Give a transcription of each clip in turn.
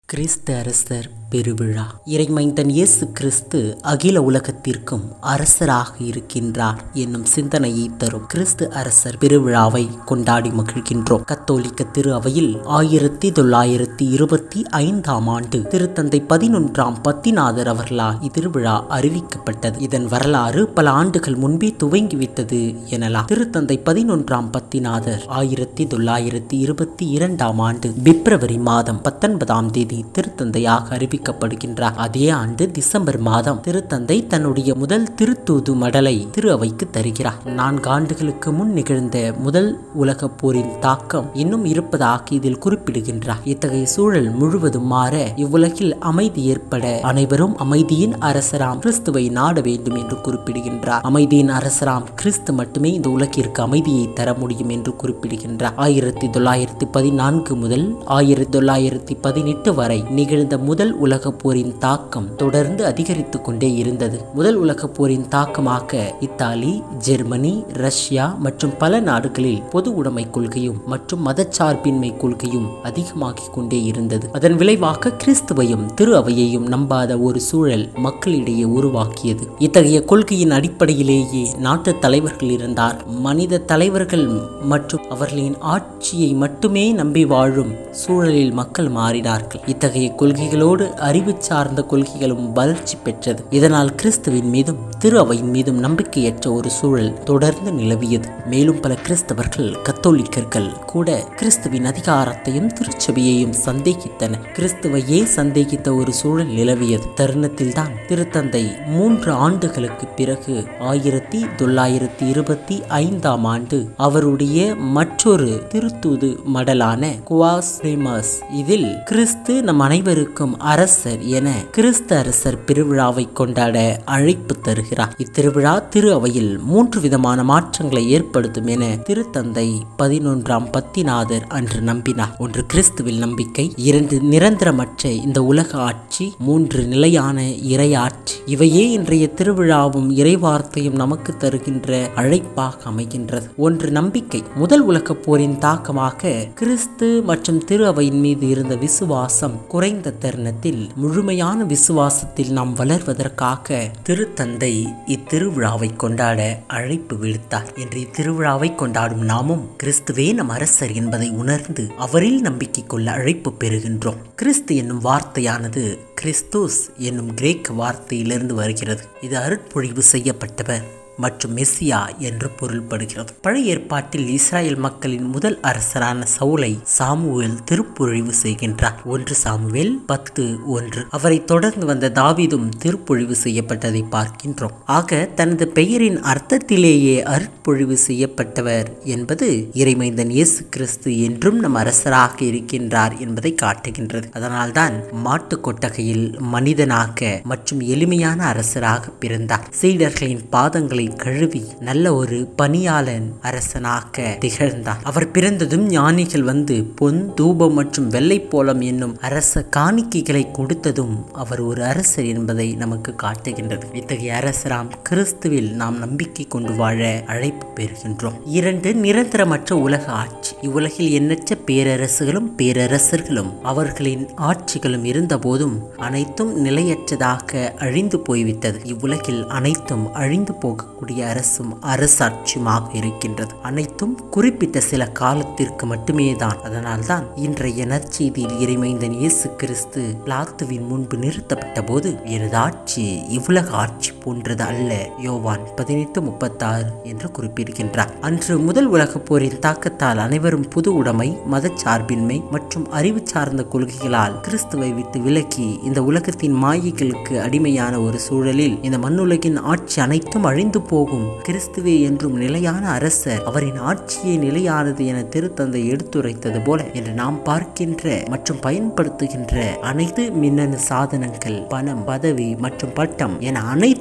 கிறிஸ்து அரசர் பெருவிழா இறைமைந்தன் இயேசு கிறிஸ்து அகில உலகத்திற்கும் அரசராக இருக்கின்றார் என்னும் சிந்தனையை தரும் கிறிஸ்து அரசர் பெருவிழாவை கொண்டாடி மகிழ்கின்றோம் கத்தோலிக்க திரு அவையில் ஆயிரத்தி தொள்ளாயிரத்தி இருபத்தி ஐந்தாம் ஆண்டு திருத்தந்தை பதினொன்றாம் பத்திநாதர் அவர்களால் இத்திருவிழா அறிவிக்கப்பட்டது இதன் வரலாறு பல ஆண்டுகள் முன்பே துவங்கிவிட்டது எனலாம் திருத்தந்தை பதினொன்றாம் பத்திநாதர் ஆயிரத்தி தொள்ளாயிரத்தி இருபத்தி இரண்டாம் ஆண்டு பிப்ரவரி மாதம் பத்தொன்பதாம் தேதி திருத்தந்தையாக அறிவிக்கப்படுகின்றார் அதே ஆண்டு டிசம்பர் மாதம் திருத்தந்தை தன்னுடைய முதல் திருத்தூது மடலை திரு அவைக்கு தருகிறார் நான்கு ஆண்டுகளுக்கு முன் நிகழ்ந்த முதல் உலக போரின் தாக்கம் இன்னும் இருப்பதாக இதில் குறிப்பிடுகின்றார் இத்தகைய சூழல் முழுவதும் மாற இவ்வுலகில் அமைதி ஏற்பட அனைவரும் அமைதியின் அரசராம் கிறிஸ்துவை நாட வேண்டும் என்று குறிப்பிடுகின்றார் அமைதியின் அரசராம் கிறிஸ்து மட்டுமே இந்த உலகிற்கு அமைதியை தர முடியும் என்று குறிப்பிடுகின்றார் ஆயிரத்தி தொள்ளாயிரத்தி பதினான்கு முதல் ஆயிரத்தி தொள்ளாயிரத்தி பதினெட்டு வரை நிகழ்ந்த முதல் உலக போரின் தாக்கம் தொடர்ந்து அதிகரித்து கொண்டே இருந்தது முதல் உலக போரின் தாக்கமாக இத்தாலி ஜெர்மனி ரஷ்யா மற்றும் பல நாடுகளில் பொது உடைமை கொள்கையும் மற்றும் மதச்சார்பின்மை கொள்கையும் அதிகமாகிக் கொண்டே இருந்தது அதன் விளைவாக கிறிஸ்துவையும் திரு அவையையும் நம்பாத ஒரு சூழல் மக்களிடையே உருவாக்கியது இத்தகைய கொள்கையின் அடிப்படையிலேயே நாட்டு தலைவர்கள் இருந்தார் மனித தலைவர்கள் மற்றும் அவர்களின் ஆட்சியை மட்டுமே நம்பி வாழும் சூழலில் மக்கள் மாறினார்கள் இத்தகைய கொள்கைகளோடு அறிவு சார்ந்த கொள்கைகளும் வளர்ச்சி பெற்றது இதனால் கிறிஸ்துவின் மீதும் திரு அவையின் மீதும் நம்பிக்கையற்ற ஒரு சூழல் தொடர்ந்து நிலவியது மேலும் பல கிறிஸ்தவர்கள் கத்தோலிக்கர்கள் கூட கிறிஸ்துவின் அதிகாரத்தையும் திருச்சபையையும் சந்தேகித்தனர் கிறிஸ்துவையே சந்தேகித்த ஒரு சூழல் நிலவியது தருணத்தில் தான் திருத்தந்தை மூன்று ஆண்டுகளுக்கு பிறகு ஆயிரத்தி தொள்ளாயிரத்தி இருபத்தி ஐந்தாம் ஆண்டு அவருடைய மற்றொரு திருத்தூது மடலான குவாஸ்ரேமஸ் இதில் கிறிஸ்து நம் அனைவருக்கும் அரசர் என கிறிஸ்து அரசர் பெருவிழாவை கொண்டாட அழைப்பு தருகிறார் இத்திருவிழா திரு அவையில் மூன்று விதமான மாற்றங்களை ஏற்படுத்தும் என திருத்தந்தை பதினொன்றாம் பத்திநாதர் அன்று நம்பினார் ஒன்று கிறிஸ்துவில் நம்பிக்கை இரண்டு நிரந்தரமற்ற இந்த உலக ஆட்சி மூன்று நிலையான இறை ஆட்சி இவையே இன்றைய திருவிழாவும் இறைவார்த்தையும் நமக்கு தருகின்ற அழைப்பாக அமைகின்றது ஒன்று நம்பிக்கை முதல் உலக போரின் தாக்கமாக கிறிஸ்து மற்றும் திரு அவையின் மீது இருந்த விசுவாசம் குறைந்த தருணத்தில் முழுமையான விசுவாசத்தில் நாம் வளர்வதற்காக திருத்தந்தை இத்திருவிழாவை கொண்டாட அழைப்பு விடுத்தார் என்று இத்திருவிழாவை கொண்டாடும் நாமும் கிறிஸ்துவே நம் அரசர் என்பதை உணர்ந்து அவரில் நம்பிக்கை கொள்ள அழைப்பு பெறுகின்றோம் கிறிஸ்து என்னும் வார்த்தையானது கிறிஸ்துஸ் என்னும் கிரேக்க வார்த்தையிலிருந்து வருகிறது இது அருட்பொழிவு செய்யப்பட்டவர் மற்றும் மெஸ்ஸியா என்று பொருள்படுகிறது பழைய ஏற்பாட்டில் இஸ்ராயல் மக்களின் முதல் அரசரான சவுலை சாமுவேல் திருப்பொழிவு செய்கின்றார் ஒன்று சாமுவேல் பத்து ஒன்று அவரை தொடர்ந்து வந்த தாவீதும் திருப்பொழிவு செய்யப்பட்டதை பார்க்கின்றோம் ஆக தனது பெயரின் அர்த்தத்திலேயே அருட்பொழிவு செய்யப்பட்டவர் என்பது இறைமைந்தன் இயேசு கிறிஸ்து என்றும் நம் அரசராக இருக்கின்றார் என்பதை காட்டுகின்றது அதனால்தான் மாட்டு கொட்டகையில் மனிதனாக மற்றும் எளிமையான அரசராக பிறந்தார் சீடர்களின் பாதங்களை கழுவி நல்ல ஒரு பணியாளன் அரசனாக திகழ்ந்தார் அவர் பிறந்ததும் ஞானிகள் வந்து பொன் தூபம் மற்றும் வெள்ளை போலம் என்னும் அரச காணிக்கைகளை கொடுத்ததும் அவர் ஒரு அரசர் என்பதை நமக்கு காட்டுகின்றது இத்தகைய அரசராம் கிறிஸ்துவில் நாம் நம்பிக்கை கொண்டு வாழ அழைப்பு பெறுகின்றோம் இரண்டு நிரந்தரமற்ற உலக ஆட்சி இவ்வுலகில் எண்ணற்ற பேரரசுகளும் பேரரசர்களும் அவர்களின் ஆட்சிகளும் இருந்த போதும் அனைத்தும் நிலையற்றதாக அழிந்து போய்விட்டது இவ்வுலகில் அனைத்தும் அழிந்து போக கூடிய அரசும் அரசாட்சியுமாக இருக்கின்றது அனைத்தும் குறிப்பிட்ட சில காலத்திற்கு மட்டுமே தான் அதனால்தான் இன்றைய நற்செய்தியில் இறைமைந்தன் இயேசு கிறிஸ்து பிளாத்துவின் முன்பு நிறுத்தப்பட்ட போது எனது ஆட்சி இவ்வுலக ஆட்சி போன்றது அல்ல யோவான் பதினெட்டு முப்பத்தாறு என்று குறிப்பிடுகின்றார் அன்று முதல் உலகப் போரின் தாக்கத்தால் அனைவரும் புது உடைமை மதச்சார்பின்மை மற்றும் அறிவு சார்ந்த கொள்கைகளால் கிறிஸ்துவை விட்டு விலக்கி இந்த உலகத்தின் மாயைகளுக்கு அடிமையான ஒரு சூழலில் இந்த மண்ணுலகின் ஆட்சி அனைத்தும் அழிந்து போகும் கிறிஸ்துவே என்றும் நிலையான அரசர் அவரின் ஆட்சியே நிலையானது என திருத்தந்தை எடுத்துரைத்தது போல என்று நாம் பார்க்கின்ற மற்றும் பயன்படுத்துகின்ற அனைத்து மின்னணு சாதனங்கள் பணம் பதவி மற்றும் பட்டம் என அனைத்து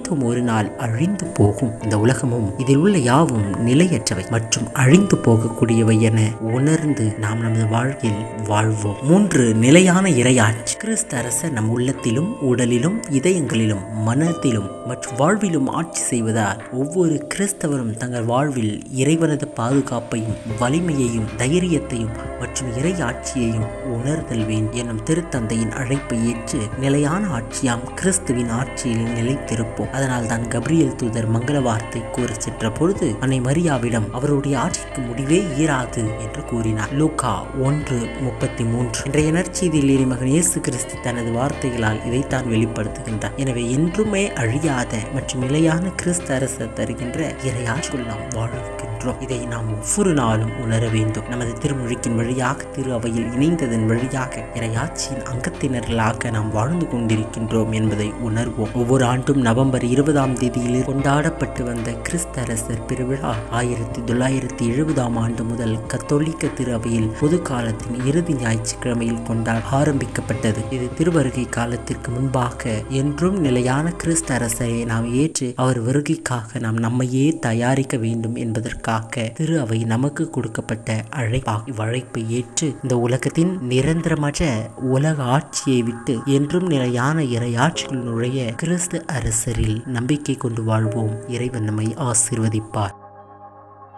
அனைத்தும் ஒரு நாள் அழிந்து போகும் இந்த உலகமும் இதில் உள்ள யாவும் நிலையற்றவை மற்றும் அழிந்து போகக்கூடியவை என உணர்ந்து நாம் நமது வாழ்வில் வாழ்வோம் மூன்று நிலையான இறையாட்சி கிறிஸ்து அரசர் நம் உள்ளத்திலும் உடலிலும் இதயங்களிலும் மனத்திலும் மற்றும் வாழ்விலும் ஆட்சி செய்வதால் ஒவ்வொரு கிறிஸ்தவரும் தங்கள் வாழ்வில் இறைவனது பாதுகாப்பையும் வலிமையையும் தைரியத்தையும் மற்றும் இறை ஆட்சியையும் உணர்தல் வேண்டும் எனும் திருத்தந்தையின் அழைப்பை ஏற்று நிலையான ஆட்சியாம் கிறிஸ்துவின் ஆட்சியில் நிலைத்திருப்போம் அதனால் தான் கப்ரியல் தூதர் மங்கள வார்த்தை கூற சென்ற பொழுது அன்னை மரியாவிடம் அவருடைய ஆட்சிக்கு முடிவே ஈராது என்று கூறினார் லூகா ஒன்று முப்பத்தி மூன்று இன்றைய நற்செய்தியில் இறைமகன் இயேசு கிறிஸ்து தனது வார்த்தைகளால் இதைத்தான் வெளிப்படுத்துகின்றார் எனவே என்றுமே அழியாத மற்றும் நிலையான கிறிஸ்து அரசர் தருகின்ற இறையாட்சிக்குள் நாம் வாழ்கின்றோம் இதை நாம் ஒவ்வொரு நாளும் உணர வேண்டும் நமது திருமொழிக்கின் வழியாக திரு அவையில் இணைந்ததன் வழியாக இறையாட்சியின் அங்கத்தினர்களாக நாம் வாழ்ந்து கொண்டிருக்கின்றோம் என்பதை உணர்வோம் ஒவ்வொரு ஆண்டும் நவம்பர் இருபதாம் தேதியில் கொண்டாடப்பட்டு வந்த கிறிஸ்து அரசர் பெருவிழா ஆயிரத்தி தொள்ளாயிரத்தி எழுபதாம் ஆண்டு முதல் கத்தோலிக்க திரு அவையில் பொது காலத்தின் இறுதி ஞாயிற்றுக்கிழமையில் கொண்டாட ஆரம்பிக்கப்பட்டது இது திருவருகை காலத்திற்கு முன்பாக என்றும் நிலையான கிறிஸ்து அரசரை நாம் ஏற்று அவர் வருகைக்காக நாம் நம்மையே தயாரிக்க வேண்டும் என்பதற்காக திரு அவை நமக்கு கொடுக்கப்பட்ட அழைப்பா இவ்வழைப்பை ஏற்று இந்த உலகத்தின் நிரந்தரமற்ற உலக ஆட்சியை விட்டு என்றும் நிலையான இறையாட்சிக்குள் நுழைய கிறிஸ்து அரசரில் நம்பிக்கை கொண்டு வாழ்வோம் இறைவன் நம்மை ஆசீர்வதிப்பார்